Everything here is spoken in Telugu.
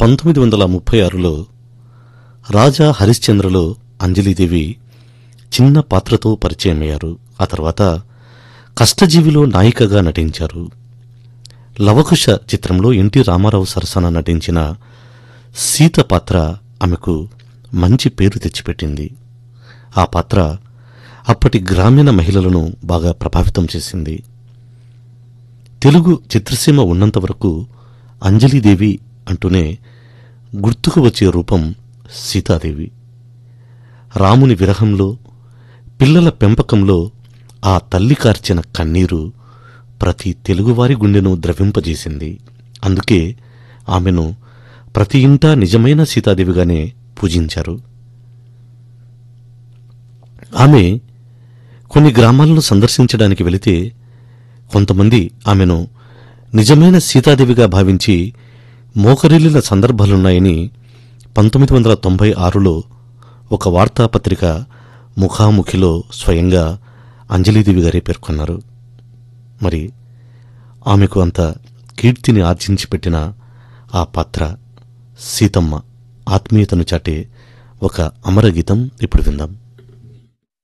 పంతొమ్మిది వందల ముప్పై ఆరులో రాజా హరిశ్చంద్రలో అంజలీదేవి చిన్న పాత్రతో పరిచయమయ్యారు ఆ తర్వాత కష్టజీవిలో నాయికగా నటించారు లవకుశ చిత్రంలో ఎన్టీ రామారావు సరసన నటించిన సీత పాత్ర ఆమెకు మంచి పేరు తెచ్చిపెట్టింది ఆ పాత్ర అప్పటి గ్రామీణ మహిళలను బాగా ప్రభావితం చేసింది తెలుగు చిత్రసీమ ఉన్నంత వరకు అంజలీదేవి అంటూనే గుర్తుకు వచ్చే రూపం సీతాదేవి రాముని విరహంలో పిల్లల పెంపకంలో ఆ తల్లి కార్చిన కన్నీరు ప్రతి తెలుగువారి గుండెను ద్రవింపజేసింది అందుకే ఆమెను ప్రతి ఇంటా నిజమైన సీతాదేవిగానే పూజించారు ఆమె కొన్ని గ్రామాలను సందర్శించడానికి వెళితే కొంతమంది ఆమెను నిజమైన సీతాదేవిగా భావించి మోకరిల్లిన సందర్భాలున్నాయని పంతొమ్మిది వందల తొంభై ఆరులో ఒక వార్తాపత్రిక ముఖాముఖిలో స్వయంగా అంజలీదేవి గారే పేర్కొన్నారు మరి ఆమెకు అంత కీర్తిని ఆర్జించి పెట్టిన ఆ పాత్ర సీతమ్మ ఆత్మీయతను చాటే ఒక అమరగీతం ఇప్పుడు విందాం